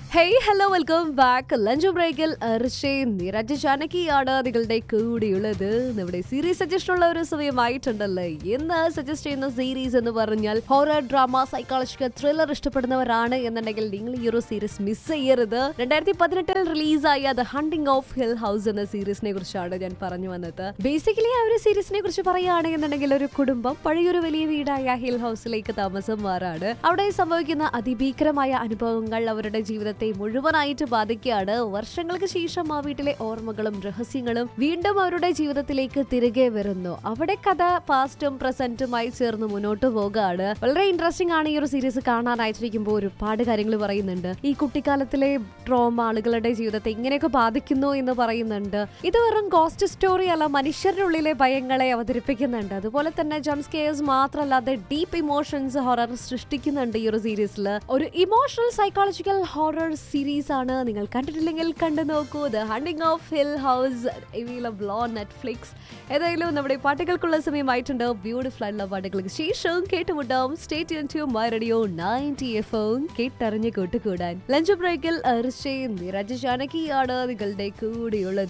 hey hello welcome back lunch ബ്രേക്കിൽ ഋഷയും നിരജ് ജാനകിയാണ് നിങ്ങളുടെ കൂടെയുള്ളത് നമ്മുടെ സീരീസ് സജസ്റ്റ് ഉള്ള ഒരു സമയമായിട്ടുണ്ടല്ലേ ഇന്ന് സജസ്റ്റ് ചെയ്യുന്ന സീരീസ് എന്ന് പറഞ്ഞാൽ ഹോറർ ഡ്രാമ സൈക്കോളജിക്കൽ ത്രില്ലർ ഇഷ്ടപ്പെടുന്നവരാണ് എന്നുണ്ടെങ്കിൽ നിങ്ങൾ ഈ ഒരു സീരീസ് മിസ് ചെയ്യരുത് രണ്ടായിരത്തി പതിനെട്ടിൽ റിലീസായ the hunting of hill house എന്ന സീരീസിനെ കുറിച്ചാണ് ഞാൻ പറഞ്ഞു വന്നത് ബേസിക്കലി ആ ഒരു സീരീസിനെ കുറിച്ച് പറയുകയാണെന്നുണ്ടെങ്കിൽ ഒരു കുടുംബം പഴയൊരു വലിയ വീടായ ഹിൽ ഹൗസിലേക്ക് താമസം മാറാണ് അവിടെ സംഭവിക്കുന്ന അതിഭീകരമായ അനുഭവങ്ങൾ അവരുടെ ജീവിതത്തെ മുഴുവനായിട്ട് ബാധിക്കുകയാണ് വർഷങ്ങൾക്ക് ശേഷം ആ വീട്ടിലെ ഓർമ്മകളും രഹസ്യങ്ങളും വീണ്ടും അവരുടെ ജീവിതത്തിലേക്ക് തിരികെ വരുന്നു അവിടെ കഥ പാസ്റ്റും പ്രസന്റുമായി ചേർന്ന് മുന്നോട്ട് പോകുകയാണ് വളരെ ഇൻട്രസ്റ്റിംഗ് ആണ് ഈ ഒരു സീരീസ് കാണാനായിട്ടിരിക്കുമ്പോൾ ഒരുപാട് കാര്യങ്ങൾ പറയുന്നുണ്ട് ഈ കുട്ടിക്കാലത്തിലെ ട്രോമ ആളുകളുടെ ജീവിതത്തെ ഇങ്ങനെയൊക്കെ ബാധിക്കുന്നു എന്ന് പറയുന്നുണ്ട് ഇത് വെറും ഗോസ്റ്റ് സ്റ്റോറി അല്ല മനുഷ്യരുടെ ഉള്ളിലെ ഭയങ്ങളെ അവതരിപ്പിക്കുന്നുണ്ട് അതുപോലെ തന്നെ ജംസ്കെയേഴ്സ് മാത്രമല്ലാതെ ഡീപ്പ് ഇമോഷൻസ് ഹൊറർ സൃഷ്ടിക്കുന്നുണ്ട് ഈ ഒരു സീരീസിൽ ഒരു ഇമോഷണൽ സൈക്കോളജിക്കൽ ഹൊറർ സീരീസ് ആണ് നിങ്ങൾ കണ്ടിട്ടില്ലെങ്കിൽ കണ്ടു നോക്കൂ the hunting of hill house available on Netflix ഏതായാലും നമ്മുടെ പാട്ടുകൾക്കുള്ള സമയമായിട്ടുണ്ട് ബ്യൂട്ടിഫുൾ ആയിട്ടുള്ള പാട്ടുകൾക്ക് ശേഷവും കേട്ടുമുട്ടാം state to my radio ninety F on കേട്ടറിഞ്ഞ് കൂട്ടുകൂടാൻ ലഞ്ച് ബ്രേക്കിൽ അർച്ചയും നിരജ് ജാനകിയാണ് നിങ്ങളുടെ കൂടെയുള്ളത്